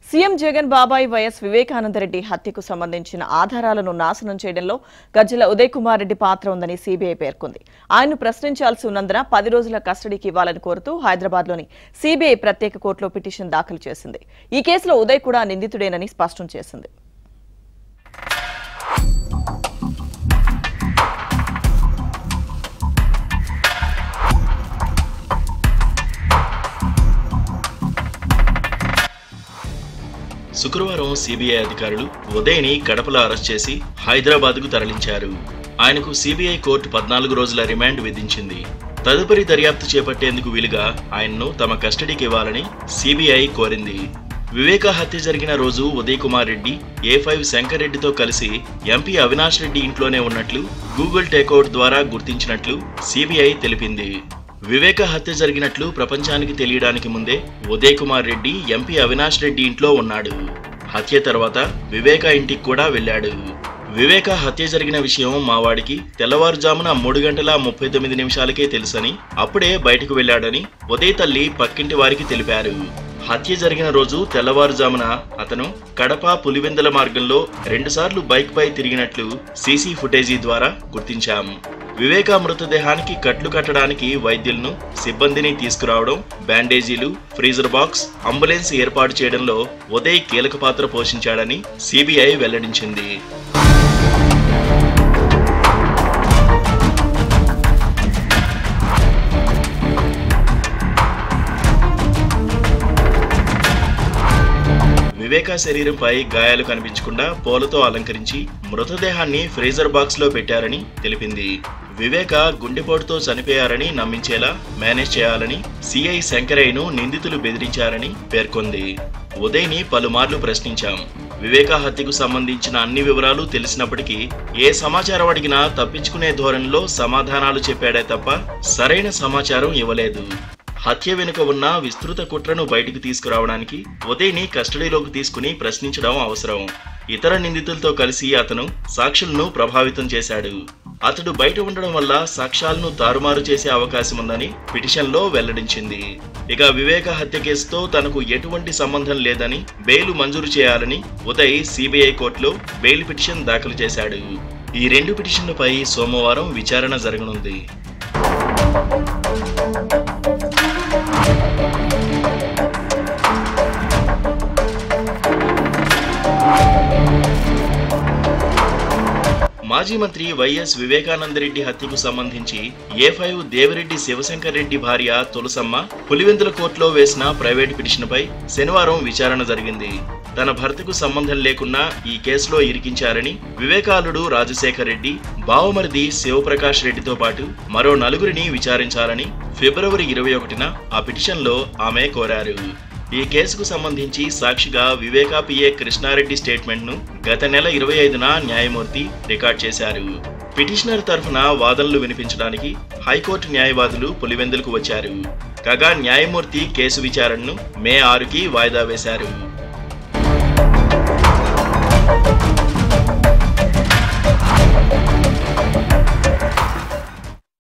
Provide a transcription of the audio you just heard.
CM Jagan బాబాయ్ YS Vivekananda Reddy హత్యకు సంబంధించిన ఆధారాలను నాశనం చేయడంలో గజ్జల ఉదయ్ కుమార్ రెడ్డి పాత్ర ఉందని సీబీఐ పేర్కొంది ఆయన్ను ప్రశ్నించాల్సి ఉన్నందున పది రోజుల కస్టడీకి ఇవ్వాలని కోరుతూ హైదరాబాద్లోని సీబీఐ ప్రత్యేక కోర్టులో పిటిషన్ దాఖలు చేసింది ఈ కేసులో ఉదయ్ కూడా నిందితుడేనని స్పష్టం చేసింది శుక్రవారం సిబిఐ అధికారులు ఉదయ్ని కడపలో అరెస్ట్ చేసి హైదరాబాద్కు తరలించారు ఆయనకు సిబిఐ కోర్టు పద్నాలుగు రోజుల రిమాండ్ విధించింది తదుపరి దర్యాప్తు చేపట్టేందుకు వీలుగా ఆయన్ను తమ కస్టడీకి ఇవ్వాలని సిబిఐ కోరింది వివేక హత్య జరిగిన రోజు ఉదయ్ కుమార్ రెడ్డి ఏ ఫైవ్ శంకర్ రెడ్డితో కలిసి ఎంపీ అవినాష్ రెడ్డి ఇంట్లోనే ఉన్నట్లు గూగుల్ టేక్అవుట్ ద్వారా గుర్తించినట్లు సిబిఐ తెలిపింది వివేక హత్య జరిగినట్లు ప్రపంచానికి తెలియడానికి ముందే ఉదయ్ కుమార్ రెడ్డి ఎంపీ అవినాష్ రెడ్డి ఇంట్లో ఉన్నాడు హత్య తర్వాత వివేక ఇంటికి కూడా వెళ్ళాడు వివేక హత్య జరిగిన విషయం మావాడికి తెల్లవారుజామున మూడు గంటల ముప్పై తొమ్మిది నిమిషాలకే తెలుసని అప్పుడే బయటకు వెళ్ళాడని ఉదయ్ తల్లి పక్కింటి వారికి తెలిపారు హత్య జరిగిన రోజు తెల్లవారుజామున అతను కడప పులివెందల మార్గంలో రెండుసార్లు బైక్ పై తిరిగినట్లు సీసీ ఫుటేజీ ద్వారా గుర్తించాం వివేక మృతదేహానికి కట్లు కట్టడానికి వైద్యులను సిబ్బందిని తీసుకురావడం బ్యాండేజీలు ఫ్రీజర్ బాక్స్ అంబులెన్స్ ఏర్పాటు చేయడంలో ఉదయ్ కీలక పాత్ర పోషించాడని సిబిఐ వెల్లడించింది వివేక శరీరంపై గాయాలు కనిపించకుండా పూలతో అలంకరించి మృతదేహాన్ని ఫ్రీజర్ బాక్స్ లో పెట్టారని తెలిపింది వివేక గుండెపోటుతో చనిపోయారని నమ్మించేలా మేనేజ్ చేయాలని సిఐ శంకరయ్యను నిందితులు బెదిరించారని పేర్కొంది ఉదయ్ని పలుమార్లు ప్రశ్నించాం వివేక హత్యకు సంబంధించిన అన్ని వివరాలు తెలిసినప్పటికీ ఏ సమాచారం అడిగినా తప్పించుకునే ధోరణిలో సమాధానాలు చెప్పాడే తప్ప సరైన సమాచారం ఇవ్వలేదు హత్య వెనుక ఉన్న విస్తృత కుట్రను బయటికి తీసుకురావడానికి ఉదయ్ని కస్టడీలోకి తీసుకుని ప్రశ్నించడం అవసరం ఇతర నిందితులతో కలిసి అతను సాక్షులను ప్రభావితం చేశాడు అతడు బయట ఉండడం వల్ల సాక్ష్యాలను తారుమారు చేసే అవకాశం ఉందని పిటిషన్లో వెల్లడించింది ఇక వివేక హత్య కేసుతో తనకు ఎటువంటి సంబంధం లేదని బెయిల్ మంజూరు చేయాలని ఉదయ్ సిబిఐ కోర్టులో బెయిల్ పిటిషన్ దాఖలు చేశాడు ఈ రెండు పిటిషన్లపై సోమవారం విచారణ జరగనుంది మాజీ మంత్రి వైఎస్ వివేకానందరెడ్డి హత్యకు సంబంధించి ఏ ఫైవ్ దేవిరెడ్డి శివశంకర్ రెడ్డి భార్య తులసమ్మ పులివెందుల కోర్టులో వేసిన ప్రైవేట్ పిటిషన్పై శనివారం విచారణ జరిగింది తన భర్తకు సంబంధం లేకున్నా ఈ కేసులో ఇరికించారని వివేకాలుడు రాజశేఖర్ రెడ్డి బావమరిది శివప్రకాష్ రెడ్డితో పాటు మరో నలుగురిని విచారించాలని ఫిబ్రవరి ఇరవై ఒకటిన ఆ పిటిషన్లో ఆమె కోరారు ఈ కేసుకు సంబంధించి సాక్షిగా వివేకా పిఏ కృష్ణారెడ్డి స్టేట్మెంట్ ను గత నెల ఇరవై ఐదున న్యాయమూర్తి రికార్డ్ చేశారు పిటిషనర్ తరఫున వాదనలు వినిపించడానికి హైకోర్టు న్యాయవాదులు పులివెందులకు వచ్చారు కాగా న్యాయమూర్తి కేసు విచారణను మే ఆరుకి వాయిదా వేశారు